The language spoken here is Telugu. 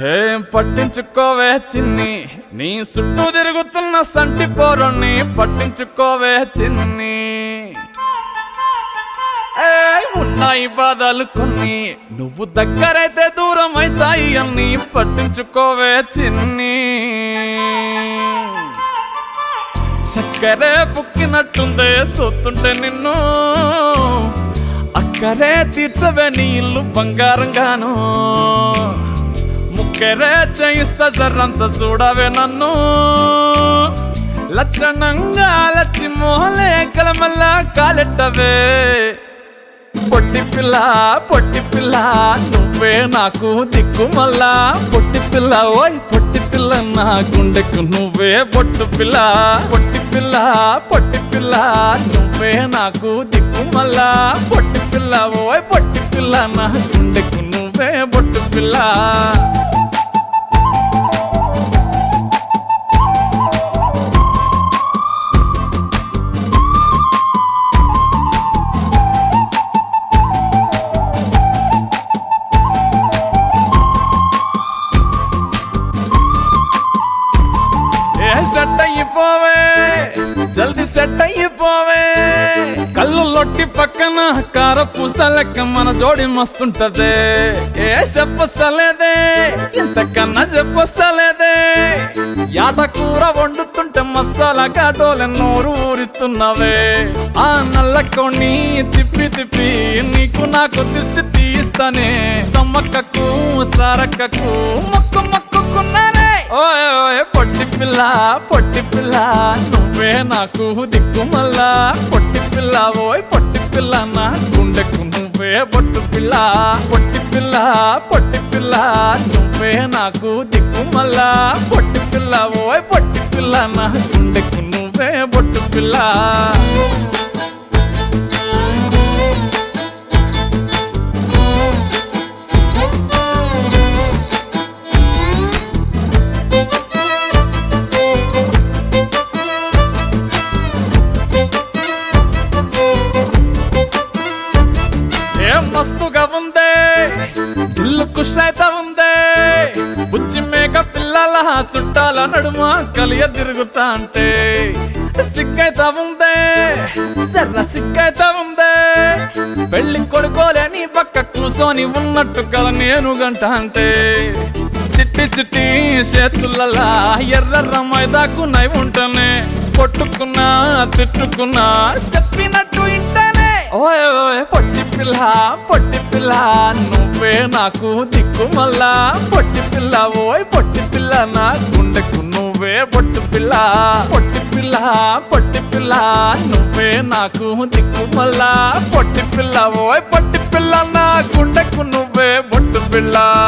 ఏం పట్టించుకోవే చిన్ని నీ చుట్టూ తిరుగుతున్న సంటి పోరుణ్ణి పట్టించుకోవే చిన్ని ఏయ్, ఉన్నాయి బాధలు కొన్ని నువ్వు దగ్గరైతే దూరం అవుతాయి అన్ని పట్టించుకోవే చిన్ని చక్కరే పుక్కినట్టుందే సొత్తుంటే నిన్ను అక్కరే తీర్చవే నీ ఇల్లు బంగారంగాను ముక్కరే చేయిస్తా జర్రంత చూడవే నన్ను లచ్చణంగా లచ్చి మోహలే కలమల్లా కాలెట్టవే పొట్టి పిల్ల పొట్టి పిల్ల నువ్వే నాకు దిక్కు మళ్ళా పొట్టి పిల్ల ఓయ్ పొట్టి పిల్ల నా గుండెకు నువ్వే పొట్టు పిల్ల పొట్టి పిల్ల పొట్టి పిల్ల నువ్వే నాకు దిక్కు మళ్ళా పొట్టి పిల్ల ఓయ్ పొట్టి పిల్ల నా గుండెకు నువ్వే పొట్టు పిల్ల ఏ సెట్ అయిపోవే జల్ది సెట్ అయిపోవే కళ్ళు లొట్టి పక్కన కార పూస లెక్క మన జోడి మస్తుంటదే ఏ చెప్పస్తలేదే ఇంతకన్నా చెప్పస్తలేదే యాట కూర వండుతుంటే మసాలా కాటోలే నోరు ఊరిస్తున్నవే ఆ నల్ల కొన్ని తిప్పి తిప్పి నీకు నాకు దిష్టి తీస్తానే సమ్మక్కకు సారక్కకు మొక్కు మొక్కుకున్నానే ఓయ్ ఓయ్ పొట్టి పిల్ల పొట్టి పిల్ల నువ్వే నాకు దిక్కు మళ్ళా పొట్టి పిల్ల ఓయ్ పొట్టి పిల్ల నా గుండెకు నువ్వే పొట్టు పిల్ల పొట్టి పిల్ల పొట్టి పిల్ల నువ్వే నాకు దిక్కు మళ్ళా పొట్టి పిల్ల ఓయ్ పొట్టి పిల్ల నా గుండెకు నువ్వే పొట్టు పిల్ల ఏం మస్తుగా ఉందే ఇల్లు కుషైత ఉందే బుచ్చి మేక పిల్లల చుట్టాల నడుమ కలియ తిరుగుతా అంటే సిగ్గైత ఉందే సర్ర సిగ్గైత ఉందే పెళ్లి కొడుకోలేని పక్క కూసోని ఉన్నట్టు కల నేను గంట అంటే చిట్టి చిట్టి చేతులలా ఎర్ర మైదాకు నై ఉంటనే కొట్టుకున్నా తిట్టుకున్నా చెప్పినట్టు ఇంటనే ఓయ్ ఓయ్ పొట్టి పిల్ల పొట్టి పిల్ల నువ్వే నాకు దిక్కు మళ్ళా పొట్టి పిల్ల ఓయ్ పొట్టి పిల్ల నా గుండెకు నువ్వే పొట్టు పిల్ల పొట్టి పిల్ల పొట్టి పిల్ల నువ్వే నాకు దిక్కు మళ్ళా పొట్టి పిల్ల ఓయ్ పొట్టి పిల్ల నా గుండెకు నువ్వే పొట్టు పిల్ల